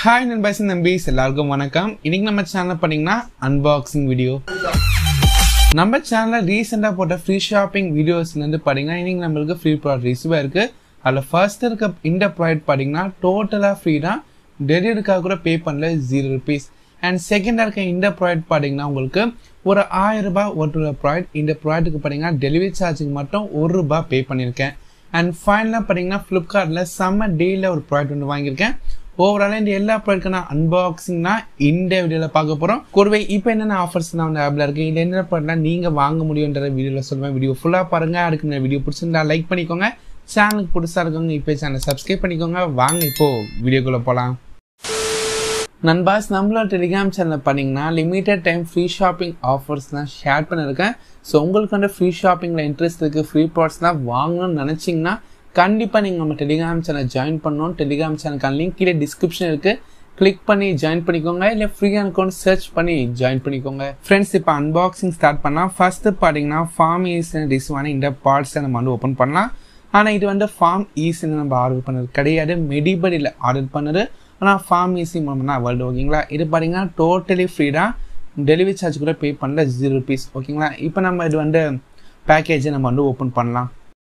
hi நண்பர்ஸ் நம்பிஸ் எல்லாருக்கும் வணக்கம் இன்னைக்கு நம்ம சேனல் பண்ணீங்கன்னா அன்பாக்சிங் வீடியோ நம்ம சேனலில் ரீசெண்டாக போட்ட ஃப்ரீ ஷாப்பிங் வீடியோஸ்லேருந்து பார்த்தீங்கன்னா இன்னைக்கு நம்மளுக்கு ஃப்ரீ ப்ராடக்ட் ரிசீவாக இருக்குது அதில் ஃபர்ஸ்ட் இருக்க இந்த ப்ராடக்ட் பார்த்தீங்கன்னா டோட்டலாக ஃப்ரீ தான் டெலிவரிக்காக கூட பே பண்ணல ஜீரோ ருபீஸ் அண்ட் செகண்டாக இருக்க இந்த ப்ராடக்ட் பார்த்தீங்கன்னா உங்களுக்கு ஒரு ஆயிரம் ரூபாய் ஒரு ப்ராடக்ட் இந்த ப்ராடக்ட்டுக்கு பார்த்தீங்கன்னா டெலிவரி சார்ஜுக்கு மட்டும் ஒரு ரூபாய் பே பண்ணியிருக்கேன் அண்ட் ஃபைனலாக பார்த்தீங்கன்னா ஃப்ளிப்கார்ட்டில் செம்ம டீலில் ஒரு ப்ராடக்ட் ஒன்று வாங்கியிருக்கேன் ஓவராலாக இந்த எல்லா ப்ராடக்ட்டும் நான் அன்பாக்சிங்னா இந்த வீடியோவில் பார்க்க போகிறோம் கூடவே இப்போ என்னென்ன ஆஃபர்ஸ் நான் வந்து ஆப்பில் இருக்குது இல்லை என்ன ப்ராடக்ட்லாம் நீங்கள் வாங்க முடியுன்ற வீடியோவில் சொல்லுவேன் வீடியோ ஃபுல்லாக பாருங்கள் அதுக்கு இந்த வீடியோ பிடிச்சிருந்தா லைக் பண்ணிக்கோங்க சேனலுக்கு புதுசாக இருக்கவங்க இப்போ சேனலை சப்ஸ்கிரைப் பண்ணிக்கோங்க வாங்க இப்போது வீடியோக்குள்ளே போகலாம் நண்பாஸ் நம்மளோட டெலிகிராம் சேனல் பண்ணிங்கன்னா லிமிட்டட் டைம் ஃப்ரீ ஷாப்பிங் ஆஃபர்ஸ்லாம் ஷேர் பண்ணியிருக்கேன் ஸோ உங்களுக்கு வந்து ஃப்ரீ ஷாப்பிங்கில் இன்ட்ரெஸ்ட் இருக்குது ஃப்ரீ ப்ராடக்ட்ஸ்லாம் வாங்கணும்னு நினச்சிங்கன்னா கண்டிப்பாக நீங்கள் நம்ம டெலிகிராம் சேனல் ஜாயின் பண்ணணும் டெலிகிராம் சேனலுக்கான லிங்க் கீழே டிஸ்கிரிப்ஷன் இருக்குது கிளிக் பண்ணி ஜாயின் பண்ணிக்கோங்க இல்லை ஃப்ரீயாக அக்கௌண்ட் சர்ச் பண்ணி ஜாயின் பண்ணிக்கோங்க ஃப்ரெண்ட்ஸ் இப்போ அன்பாக்சிங் ஸ்டார்ட் பண்ணலாம் ஃபர்ஸ்ட் பார்த்தீங்கன்னா ஃபார்ம் ஈஸன் ரிசீவான இந்த பார்ட்ஸை நம்ம வந்து ஓப்பன் பண்ணலாம் ஆனால் இது வந்து ஃபார்ம் ஈஸின்னு நம்ம ஆர்டர் பண்ணது கிடையாது மெடிபடியில் ஆர்டர் பண்ணது ஆனால் ஃபார்ம் ஈஸி மூலமாக வேர்ல்டு ஓகேங்களா இது பார்த்தீங்கன்னா டோட்டலி ஃப்ரீ தான் டெலிவரி சார்ஜ் கூட பே பண்ணல ஜீரோ ருபீஸ் ஓகேங்களா இப்போ நம்ம இது வந்து பேக்கேஜை நம்ம வந்து ஓப்பன் பண்ணலாம்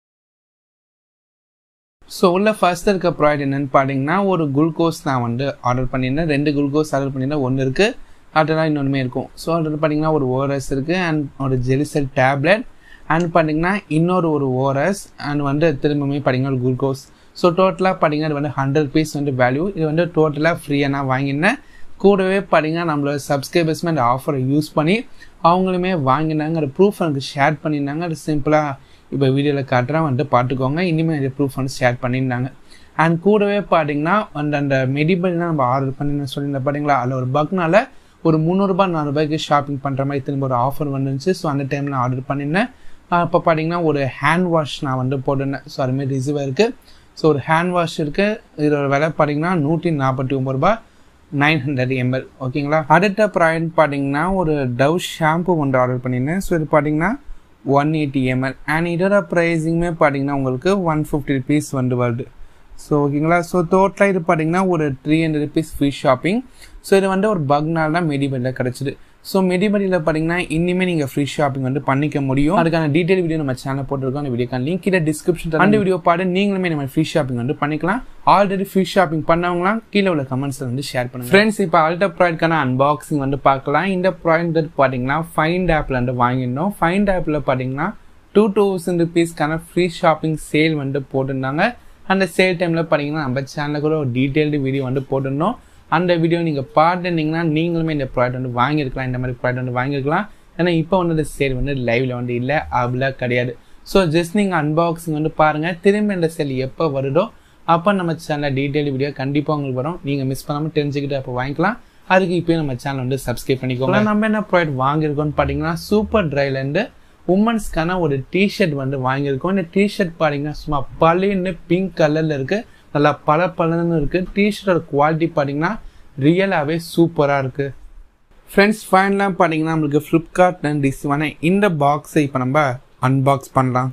ஸோ உள்ள ஃபர்ஸ்ட் இருக்க ப்ராடக்ட் என்னென்னு பார்த்தீங்கன்னா ஒரு குளுக்கோஸ் நான் வந்து ஆர்டர் பண்ணியிருந்தேன் ரெண்டு குளுக்கோஸ் ஆர்டர் பண்ணியிருந்தேன் ஒன்று இருக்குது அதெல்லாம் இன்னொன்றுமே இருக்கும் ஸோ அது பார்த்தீங்கன்னா ஒரு ஓஆர்எஸ் இருக்குது அண்ட் ஒரு ஜெலிசல் டேப்லெட் அண்ட் பார்த்தீங்கன்னா இன்னொரு ஒரு ஓஆர்எஸ் அண்ட் வந்து திரும்பவுமே பார்த்தீங்கன்னா ஒரு குளுக்கோஸ் ஸோ டோட்டலாக பார்த்தீங்கன்னா இது வந்து ஹண்ட்ரட் பீஸ் வந்து வேல்யூ இது வந்து டோட்டலாக ஃப்ரீயாக நான் வாங்கினேன் கூடவே பார்த்தீங்கன்னா நம்மளோட சப்ஸ்கிரைபர்ஸ்மே அந்த ஆஃபரை யூஸ் பண்ணி அவங்களுமே வாங்கினாங்க அது ப்ரூஃப் எனக்கு ஷேர் பண்ணியிருந்தாங்க அது சிம்பிளாக இப்போ வீடியோவில் காட்டுறேன் வந்துட்டு பார்த்துக்கோங்க இனிமேல் இந்த ப்ரூஃப் வந்து ஷேர் பண்ணியிருந்தாங்க அண்ட் கூடவே பார்த்தீங்கன்னா அந்த அந்த மெடிபல்லாம் நம்ம ஆர்டர் பண்ணி சொல்லியிருந்தேன் பார்த்தீங்களா அதில் ஒரு பக்னால ஒரு முந்நூறுபா நானூறுபாய்க்கு ஷாப்பிங் பண்ணுற மாதிரி திரும்ப ஒரு ஆஃபர் வந்துருந்துச்சு ஸோ அந்த டைமில் ஆர்டர் பண்ணியிருந்தேன் இப்போ பார்த்தீங்கன்னா ஒரு ஹேண்ட் வாஷ் நான் வந்து போட்டிருந்தேன் ஸோ அதுமாரி ரிசீவாக இருக்குது ஸோ ஒரு ஹேண்ட் வாஷ் இருக்குது இதோட விலை பார்த்தீங்கன்னா நூற்றி நாற்பத்தி ஒம்பது ரூபா நைன் ஹண்ட்ரட் எம்எல் ஓகேங்களா அடுத்த ப்ராடக்ட் பார்த்தீங்கன்னா ஒரு டவ் ஷாம்பு ஒன்று ஆர்டர் பண்ணியிருந்தேன் ஸோ இது பார்த்தீங்கன்னா ஒன் எயிட்டி எம்எல் அண்ட் இதோட ப்ரைஸிங்குமே பார்த்தீங்கன்னா உங்களுக்கு ஒன் ஃபிஃப்டி ருபீஸ் வந்து வருது ஸோ ஓகேங்களா ஸோ டோட்டலாக இது பார்த்தீங்கன்னா ஒரு three hundred rupees free shopping so இது வந்து ஒரு பக்னால் தான் மெடிபெல்லில் கிடச்சிது ஸோ மெடிபடியில் பார்த்தீங்கன்னா இனிமேல் நீங்கள் ஃப்ரீ ஷாப்பிங் வந்து பண்ணிக்க முடியும் அதுக்கான டீட்டெயில் வீடியோ நம்ம சேனல் போட்டிருக்கோம் அந்த வீடியோக்கான லிங்க் கீழே டிஸ்கிரிப்ஷன் அந்த வீடியோ பாடு நீங்களுமே நம்ம ஃப்ரீ ஷாப்பிங் வந்து பண்ணிக்கலாம் ஆல்ரெடி ஃப்ரீ ஷாப்பிங் பண்ணவங்களாம் கீழே உள்ள கமெண்ட்ஸில் வந்து ஷேர் பண்ணுங்க ஃப்ரெண்ட்ஸ் இப்போ அல்டா ப்ராடக்ட்கான அன்பாக்சிங் வந்து பார்க்கலாம் இந்த ப்ராடக்ட் பார்த்தீங்கன்னா ஃபைண்ட் ஆப்பில் வந்து வாங்கியிருந்தோம் ஃபைண்ட் ஆப்பில் பார்த்தீங்கன்னா டூ தௌசண்ட் ருபீஸ்க்கான ஃப்ரீ ஷாப்பிங் சேல் வந்து போட்டிருந்தாங்க அந்த சேல் டைமில் பார்த்தீங்கன்னா நம்ம சேனலில் கூட ஒரு டீட்டெயில்டு வீடியோ வந்து போட்டிருந்தோம் அந்த வீடியோ நீங்கள் பார்த்துருந்தீங்கன்னா நீங்களுமே இந்த ப்ராடக்ட் வந்து வாங்கியிருக்கலாம் இந்த மாதிரி ப்ராடக்ட் வந்து வாங்கியிருக்கலாம் ஏன்னா இப்போ வந்து இந்த சேல் வந்து லைவில் வந்து இல்லை அப்படில கிடையாது ஸோ ஜஸ்ட் நீங்கள் அன்பாக்சிங் வந்து பாருங்கள் திரும்ப இந்த சேல் எப்போ வருதோ அப்போ நம்ம சேனலில் டீட்டெயில் வீடியோ கண்டிப்பாக உங்களுக்கு வரும் நீங்கள் மிஸ் பண்ணாமல் தெரிஞ்சுக்கிட்டு அப்போ வாங்கிக்கலாம் அதுக்கு இப்போயும் நம்ம சேனல் வந்து சப்ஸ்கிரைப் பண்ணிக்கோங்க நம்ம என்ன ப்ராடக்ட் வாங்கியிருக்கோம்னு பார்த்தீங்கன்னா சூப்பர் ட்ரைலேருந்து உமன்ஸ்க்கான ஒரு டிஷர்ட் வந்து வாங்கியிருக்கோம் இந்த டிஷர்ட் பார்த்தீங்கன்னா சும்மா பளின்னு பிங்க் கலரில் இருக்குது நல்லா பல பலன்னு இருக்குது டிஷர்ட்டோட குவாலிட்டி பார்த்தீங்கன்னா ரியலாகவே சூப்பராக இருக்குது ஃப்ரெண்ட்ஸ் ஃபைனலாக பார்த்தீங்கன்னா நம்மளுக்கு ஃப்ளிப்கார்ட்ல ரிசீவ் ஆன இந்த பாக்ஸை இப்போ நம்ம அன்பாக்ஸ் பண்ணலாம்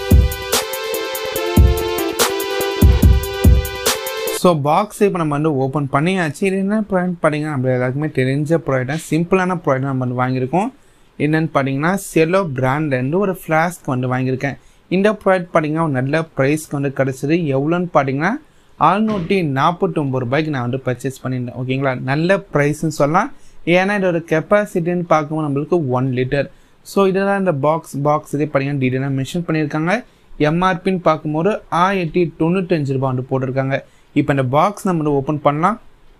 ஸோ பாக்ஸ் இப்போ நம்ம வந்து ஓப்பன் பண்ணியாச்சு இது என்ன ப்ராடக்ட் பார்த்தீங்கன்னா நம்ம எல்லாருக்குமே தெரிஞ்ச ப்ராடக்ட் சிம்பிளான ப்ராடக்ட் நம்ம வந்து வாங்கியிருக்கோம் என்னென்னு பார்த்தீங்கன்னா செலோ பிராண்ட்லேருந்து ஒரு ஃப்ளாஸ்க் வந்து வாங்கியிருக்கேன் இந்த ப்ராடக்ட் பார்த்தீங்கன்னா ஒரு நல்ல ப்ரைஸ்க்கு வந்து கிடச்சிது எவ்வளோன்னு பார்த்தீங்கன்னா ஆறுநூற்றி நாற்பத்தொம்பது ரூபாய்க்கு நான் வந்து பர்ச்சேஸ் பண்ணியிருந்தேன் ஓகேங்களா நல்ல ப்ரைஸ்ன்னு சொல்லலாம் ஏன்னா இதோட கெப்பாசிட்டின்னு பார்க்கும்போது நம்மளுக்கு ஒன் லிட்டர் ஸோ இதெல்லாம் இந்த பாக்ஸ் பாக்ஸ் இதே பார்த்தீங்கன்னா டீட்டெயிலாக மென்ஷன் பண்ணியிருக்காங்க எம்ஆர்பின்னு பார்க்கும்போது ஆயிரத்தி தொண்ணூத்தஞ்சு ரூபா வந்து போட்டிருக்காங்க இப்போ இந்த பாக்ஸ் நம்ம வந்து ஓப்பன் பண்ணலாம்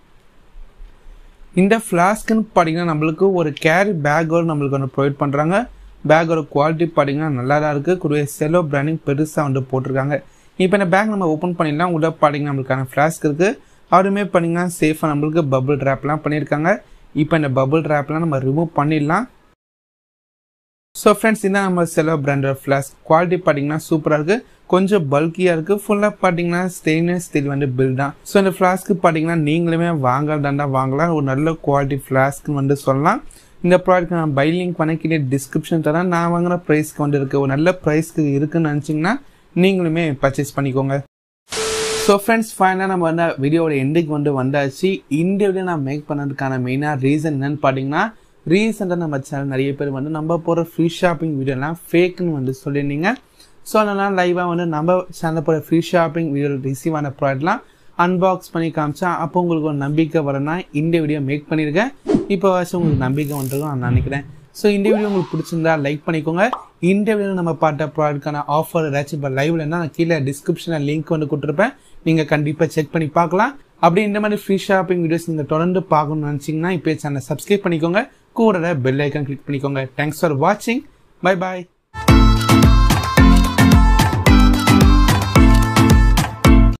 இந்த ஃப்ளாஸ்க்குன்னு பார்த்தீங்கன்னா நம்மளுக்கு ஒரு கேரி பேக்கோடு நம்மளுக்கு வந்து ப்ரொவைட் பண்ணுறாங்க பேக்கோட குவாலிட்டி பார்த்தீங்கன்னா நல்லா தான் இருக்குது கூடவே செலோ பிராண்டிங் பெருசாக வந்து போட்டிருக்காங்க இப்போ இந்த பேக் நம்ம ஓப்பன் பண்ணிடலாம் உள்ள பார்த்தீங்கன்னா நம்மளுக்கான ஃப்ளாஸ்க் இருக்குது அவருமே பார்த்தீங்கன்னா சேஃபாக நம்மளுக்கு பபுள் ட்ராப்லாம் பண்ணியிருக்காங்க இப்போ இந்த பபுள் ட்ராப்லாம் நம்ம ரிமூவ் பண்ணிடலாம் ஸோ ஃப்ரெண்ட்ஸ் இதான் நம்ம செலோ பிராண்டட் ஃப்ளாஸ்க் குவாலிட்டி பார்த்தீங்கன்னா சூப்பராக இருக்குது கொஞ்சம் பல்கியாக இருக்குது ஃபுல்லாக பார்த்தீங்கன்னா ஸ்டெயின்லெஸ் ஸ்டீல் வந்து பில் தான் ஸோ இந்த ஃப்ளாஸ்க்கு பார்த்தீங்கன்னா நீங்களுமே வாங்கறதாண்டா வாங்கலாம் ஒரு நல்ல குவாலிட்டி ஃப்ளாஸ்க்குன்னு வந்து சொல்லலாம் இந்த ப்ராடக்ட் நான் பை லிங்க் பண்ண டிஸ்கிரிப்ஷன் தரேன் நான் வாங்குற ப்ரைஸ்க்கு வந்து இருக்குது ஒரு நல்ல ப்ரைஸ்க்கு இருக்குன்னு நினச்சிங்கன்னா நீங்களுமே பர்ச்சேஸ் பண்ணிக்கோங்க ஸோ ஃப்ரெண்ட்ஸ் ஃபைனலாக நம்ம வந்து வீடியோட எண்டுக்கு வந்து வந்தாச்சு இந்த வீடியோ நான் மேக் பண்ணதுக்கான மெயினாக ரீசன் என்னன்னு பார்த்தீங்கன்னா ரீசெண்டாக நம்ம சேனல் நிறைய பேர் வந்து நம்ம போகிற ஃப்ரீ ஷாப்பிங் வீடியோலாம் ஃபேக்குன்னு வந்து சொல்லியிருந்தீங்க ஸோ அதனால் லைவாக வந்து நம்ம சேனல் போகிற ஃப்ரீ ஷாப்பிங் வீடியோ ரிசீவ் ஆன ப்ராடக்ட்லாம் அன்பாக்ஸ் பண்ணி காமிச்சா அப்போ உங்களுக்கு ஒரு நம்பிக்கை வரனா இந்த வீடியோ மேக் பண்ணியிருக்கேன் இப்போ வாச்சும் உங்களுக்கு நம்பிக்கை வந்துருக்கும் நான் நினைக்கிறேன் ஸோ இந்த வீடியோ உங்களுக்கு பிடிச்சிருந்தா லைக் பண்ணிக்கோங்க இந்த வீடியோ நம்ம பார்த்த ப்ராடக்ட்கான ஆஃபர் ஏதாச்சும் இப்போ லைவ்ல நான் கீழே டிஸ்கிரிப்ஷனில் லிங்க் வந்து கொடுத்துருப்பேன் நீங்கள் கண்டிப்பாக செக் பண்ணி பார்க்கலாம் அப்படி இந்த மாதிரி ஃப்ரீ ஷாப்பிங் வீடியோஸ் நீங்கள் தொடர்ந்து பார்க்கணும்னு நினச்சிங்கன்னா இப்போ சேனலை சப்ஸ்கிரைப் பண்ணிக்கோங்க கூட பெல் ஐக்கான் கிளிக் பண்ணிக்கோங்க தேங்க்ஸ் ஃபார் வாட்சிங் பை பாய்